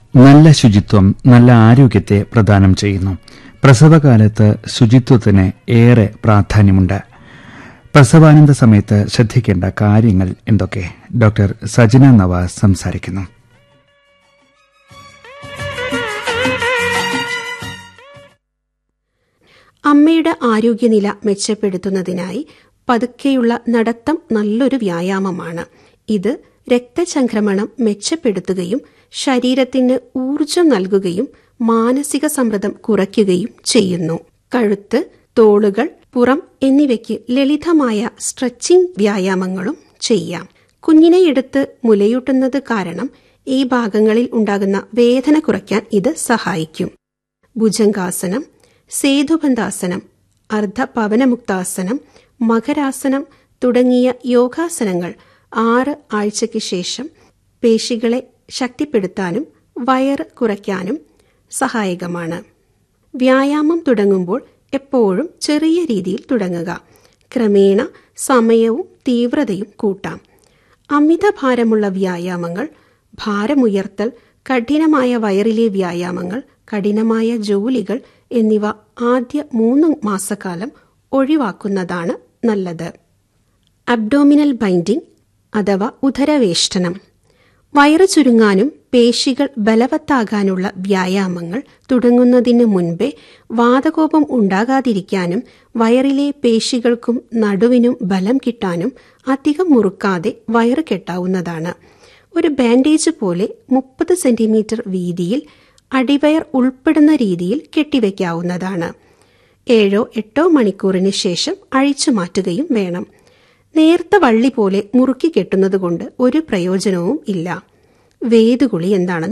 നല്ല ശുചിത്വം നല്ല ആരോഗ്യത്തെ പ്രദാനം ചെയ്യുന്നു പ്രസവകാലത്ത് ശുചിത്വത്തിന് ഏറെ പ്രാധാന്യമുണ്ട് പ്രസവാനന്ദ സമയത്ത് ശ്രദ്ധിക്കേണ്ട കാര്യങ്ങൾ എന്തൊക്കെ ഡോക്ടർ സജന നവാസ് സംസാരിക്കുന്നു അമ്മയുടെ ആരോഗ്യനില മെച്ചപ്പെടുത്തുന്നതിനായി പതുക്കെയുള്ള നടത്തം നല്ലൊരു വ്യായാമമാണ് ഇത് രക്തചംക്രമണം മെച്ചപ്പെടുത്തുകയും ശരീരത്തിന് ഊർജം നൽകുകയും മാനസിക സമ്മർദ്ദം കുറയ്ക്കുകയും ചെയ്യുന്നു കഴുത്ത് തോളുകൾ പുറം എന്നിവയ്ക്ക് ലളിതമായ സ്ട്രെച്ചിംഗ് വ്യായാമങ്ങളും ചെയ്യാം കുഞ്ഞിനെ എടുത്ത് മുലയൂട്ടുന്നത് കാരണം ഈ ഭാഗങ്ങളിൽ ഉണ്ടാകുന്ന വേദന കുറയ്ക്കാൻ ഇത് സഹായിക്കും ഭുജംഗാസനം സേതുബന്ധാസനം അർദ്ധപവനമുക്താസനം മകരാസനം തുടങ്ങിയ യോഗാസനങ്ങൾ ആറ് ആഴ്ചയ്ക്ക് ശേഷം പേശികളെ ശക്തിപ്പെടുത്താനും വയറ് കുറയ്ക്കാനും സഹായകമാണ് വ്യായാമം തുടങ്ങുമ്പോൾ എപ്പോഴും ചെറിയ രീതിയിൽ തുടങ്ങുക ക്രമേണ സമയവും തീവ്രതയും കൂട്ടാം അമിതഭാരമുള്ള വ്യായാമങ്ങൾ ഭാരമുയർത്തൽ കഠിനമായ വയറിലെ വ്യായാമങ്ങൾ കഠിനമായ ജോലികൾ എന്നിവ ആദ്യ മൂന്ന് മാസക്കാലം ഒഴിവാക്കുന്നതാണ് നല്ലത് അബ്ഡോമിനൽ ബൈൻഡിംഗ് അഥവാ ഉദരവേഷ്ടനം വയറ് ചുരുങ്ങാനും പേശികൾ ബലവത്താകാനുള്ള വ്യായാമങ്ങൾ തുടങ്ങുന്നതിന് മുൻപേ വാതകോപം ഉണ്ടാകാതിരിക്കാനും വയറിലെ പേശികൾക്കും നടുവിനും ബലം കിട്ടാനും അധികം മുറുക്കാതെ വയറ് കെട്ടാവുന്നതാണ് ഒരു ബാൻഡേജ് പോലെ മുപ്പത് സെന്റിമീറ്റർ വീതിയിൽ അടിവയർ ഉൾപ്പെടുന്ന രീതിയിൽ കെട്ടിവെക്കാവുന്നതാണ് ഏഴോ എട്ടോ മണിക്കൂറിന് ശേഷം അഴിച്ചു മാറ്റുകയും വേണം നേർത്ത വള്ളി പോലെ മുറുക്കി കെട്ടുന്നതുകൊണ്ട് ഒരു പ്രയോജനവും ഇല്ല വേദുകുളി എന്താണെന്ന്